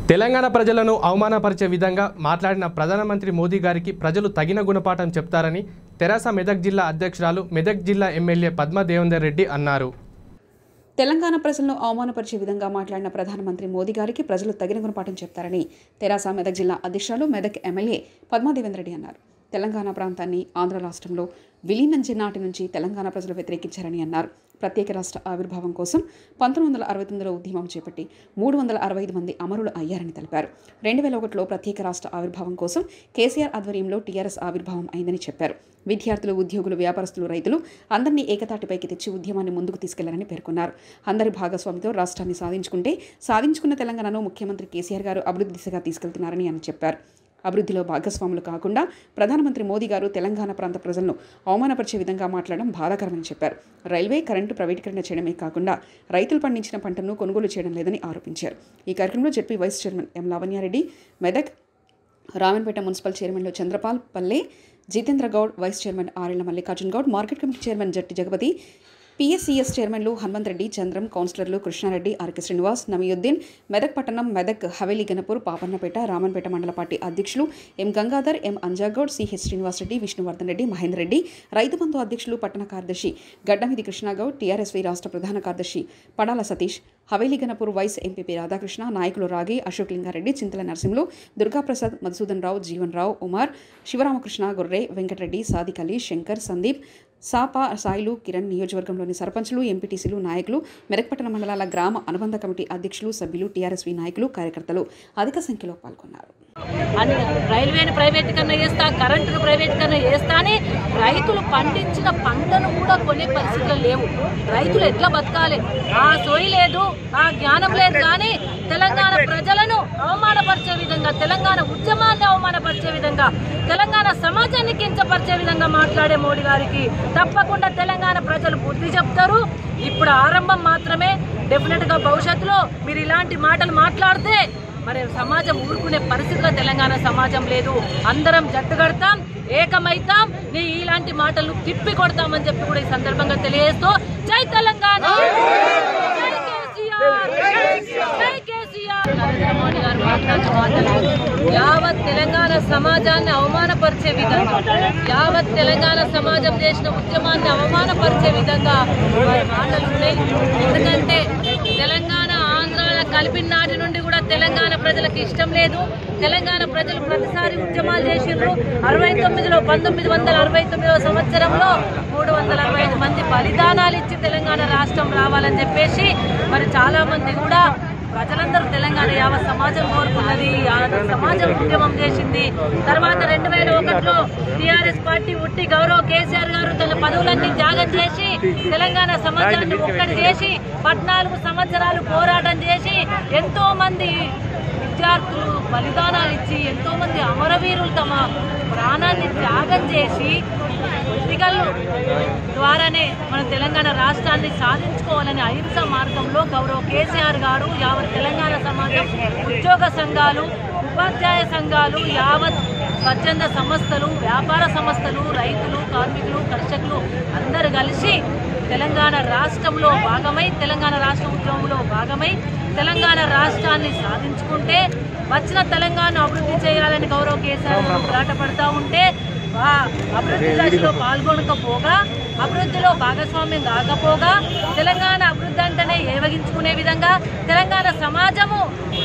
తెలంగాణ ప్రజలను అవమానపరిచే విధంగా మాట్లాడిన ప్రధానమంత్రి మోదీ గారికి ప్రజలు తగిన గుణపాఠం చెప్తారని తెరాస మెదక్ జిల్లా అధ్యక్షురాలు మెదక్ జిల్లా ఎమ్మెల్యే పద్మ దేవేందర్ రెడ్డి అన్నారు తెలంగాణ ప్రజలను అవమానపరిచే విధంగా మాట్లాడిన ప్రధానమంత్రి మోదీ గారికి ప్రజలు తగిన గుణపాఠం చెప్తారని తెరాస మెదక్ జిల్లా అధ్యక్షురాలు మెదక్ ఎమ్మెల్యే పద్మాదేవేంద్ర రెడ్డి అన్నారు తెలంగాణ ప్రాంతాన్ని ఆంధ్ర రాష్ట్రంలో విలీనం నాటి నుంచి తెలంగాణ ప్రజలు వ్యతిరేకించారని అన్నారు ప్రత్యేక రాష్ట్ర ఆవిర్భావం కోసం పంతొమ్మిది వందల అరవై తొమ్మిదిలో ఉద్యమం చేపట్టి మూడు వందల అరవై ఐదు మంది అమరులు అయ్యారని తెలిపారు రెండు వేల ఒకటిలో ప్రత్యేక రాష్ట్ర ఆవిర్భావం కోసం కేసీఆర్ ఆధ్వర్యంలో టీఆర్ఎస్ ఆవిర్భావం అయిందని చెప్పారు విద్యార్థులు ఉద్యోగులు వ్యాపారస్తులు రైతులు అందరినీ ఏకతాటిపైకి తెచ్చి ఉద్యమాన్ని ముందుకు తీసుకెళ్లారని పేర్కొన్నారు అందరి భాగస్వామితో రాష్ట్రాన్ని సాధించుకుంటే సాధించుకున్న తెలంగాణను ముఖ్యమంత్రి కేసీఆర్ గారు అభివృద్ధి దిశగా తీసుకెళ్తున్నారని ఆయన చెప్పారు అభివృద్ధిలో భాగస్వాములు కాకుండా ప్రధానమంత్రి మోదీ గారు తెలంగాణ ప్రాంత ప్రజలను అవమానపరిచే విధంగా మాట్లాడడం బాధాకరమని చెప్పారు రైల్వే కరెంటు ప్రైవేటీకరణ చేయడమే కాకుండా రైతులు పండించిన పంటను కొనుగోలు చేయడం లేదని ఆరోపించారు ఈ కార్యక్రమంలో ZP vice chairman M Lavanya Reddy Medak Ramanpet municipal చైర్మన్లు చంద్రపాల్ పల్లె Jitendra Goud vice chairman RL Mallikarjun Goud market committee chairman Jatti Jagapathi PSCS చైర్మన్లు హనుమంత్ రెడ్డి చంద్రం కౌన్సిలర్లు కృష్ణారెడ్డి ఆర్కే శ్రీనివాస్ నమీయుద్దీన్ మెదక్ పట్టణం మెదక్ హవేలీ గణపూర్ పాపన్నపేట రామన్పేట మండల పార్టీ అధ్యక్షులు ఎం గంగాధర్ ఎం అంజాగౌడ్ సిహెచ్ శ్రీనివాసరెడ్డి విష్ణువర్ధన్ రెడ్డి మహేందర్ రెడ్డి రైతు బంధు అధ్యక్షులు పట్టణ కార్యదర్శి గడ్డమిది కృష్ణాగౌడ్ టీఆర్ఎస్వి రాష్ట్ర ప్రధాన కార్యదర్శి పడాల సతీష్ హవేలీ గణపూర్ వైస్ ఎంపీపీ రాధాకృష్ణ నాయకులు రాగి అశోక్ లింగారెడ్డి చింతల నరసింహులు దుర్గాప్రసాద్ మధుసూదన్ రావు జీవన్ రావు ఉమార్ శివరామకృష్ణ గొర్రె వెంకటరెడ్డి సాదిక్ అలీ శంకర్ సందీప్ సాపా సాయిలు కిరణ్ నియోజకవర్గంలోని సర్పంచులు ఎంపీటీసీలు నాయకులు మెరక్పట్టణ మండలాల గ్రామ అనుబంధ కమిటీ అధ్యక్షులు సభ్యులు టీఆర్ఎస్వి నాయకులు కార్యకర్తలు అధిక సంఖ్యలో పాల్గొన్నారు అని రైల్వేని ప్రైవేటీకరణ చేస్తా కరెంటును ప్రైవేటీకరణ చేస్తా అని రైతులు పండించిన పంటను కూడా కొనే పరిస్థితులు లేవు రైతులు ఎట్లా బతకాలి ఆ సోయి లేదు ఆ జ్ఞానం లేదు కానీ తెలంగాణ ప్రజలను అవమానపరిచే విధంగా తెలంగాణ ఉద్యమాన్ని అవమానపరిచే విధంగా తెలంగాణ సమాజాన్ని కించపరిచే విధంగా మాట్లాడే మోడీ గారికి తప్పకుండా తెలంగాణ ప్రజలు బుద్ధి చెప్తారు ఇప్పుడు ఆరంభం మాత్రమే డెఫినెట్ గా భవిష్యత్తులో మీరు ఇలాంటి మాటలు మాట్లాడితే మరి సమాజం ఊరుకునే పరిస్థితిలో తెలంగాణ సమాజం లేదు అందరం జట్టు కడతాం ఏకమైతాం నీ ఇలాంటి మాటలు తిప్పి కొడతామని చెప్పి కూడా ఈ సందర్భంగా తెలియజేస్తూ జై తెలంగాణ జై కేసీఆర్! జై కేసీఆర్! నరేంద్ర మోడీ గారు మాట్లాడిన మాటలు యావత్ తెలంగాణ సమాజాన్ని అవమానపరిచే విధంగా యావత్ తెలంగాణ సమాజం చేసిన ఉద్యమాన్ని అవమానపరిచే విధంగా వారి మాటలు ఉన్నాయి ఎందుకంటే తెలంగాణ ఆంధ్రాల కలిపిన నాటి నుండి కూడా తెలంగాణ ప్రజలకు ఇష్టం లేదు తెలంగాణ ప్రజలు ప్రతిసారి ఉద్యమాలు చేసిండ్రు అరవై తొమ్మిదిలో పంతొమ్మిది వందల అరవై తొమ్మిదవ సంవత్సరంలో మూడు వందల అరవై ఐదు మంది బలిదానాలు ఇచ్చి తెలంగాణ రాష్ట్రం రావాలని చెప్పేసి మరి చాలా మంది కూడా ప్రజలందరూ తెలంగాణ యావ సమాజం కోరుకున్నది ఆ సమాజం ఉద్యమం చేసింది తర్వాత రెండు వేల ఒకటిలో టీఆర్ఎస్ పార్టీ ఉట్టి గౌరవ్ కేసీఆర్ గారు తన పదవులన్నీ త్యాగం చేసి తెలంగాణ సమాజాన్ని ఒక్కటి చేసి పద్నాలుగు సంవత్సరాలు పోరాటం చేసి ఎంతో మంది విద్యార్థులు బలిదానాలు ఇచ్చి ఎంతో మంది అమరవీరులు తమ ప్రాణాన్ని త్యాగం చేసి పొలిటికల్ ద్వారానే మన తెలంగాణ రాష్ట్రాన్ని సాధించుకోవాలనే అహింస మార్గంలో గౌరవ కేసీఆర్ గారు యావత్ తెలంగాణ సమాజం ఉద్యోగ సంఘాలు ఉపాధ్యాయ సంఘాలు యావత్ స్వచ్ఛంద సంస్థలు వ్యాపార సంస్థలు రైతులు కార్మికులు కర్షకులు అందరూ కలిసి తెలంగాణ రాష్ట్రంలో భాగమై తెలంగాణ రాష్ట్ర ఉద్యమంలో భాగమై తెలంగాణ రాష్ట్రాన్ని సాధించుకుంటే వచ్చిన తెలంగాణ అభివృద్ధి చేయాలని గౌరవ కేసీఆర్ గారు పోరాటపడతా ఉంటే ఆ అభివృద్ధి దశలో పాల్గొనకపోగా అభివృద్ధిలో భాగస్వామ్యం కాకపోగా తెలంగాణ అభివృద్ధి అంటేనే ఏవగించుకునే విధంగా తెలంగాణ సమాజము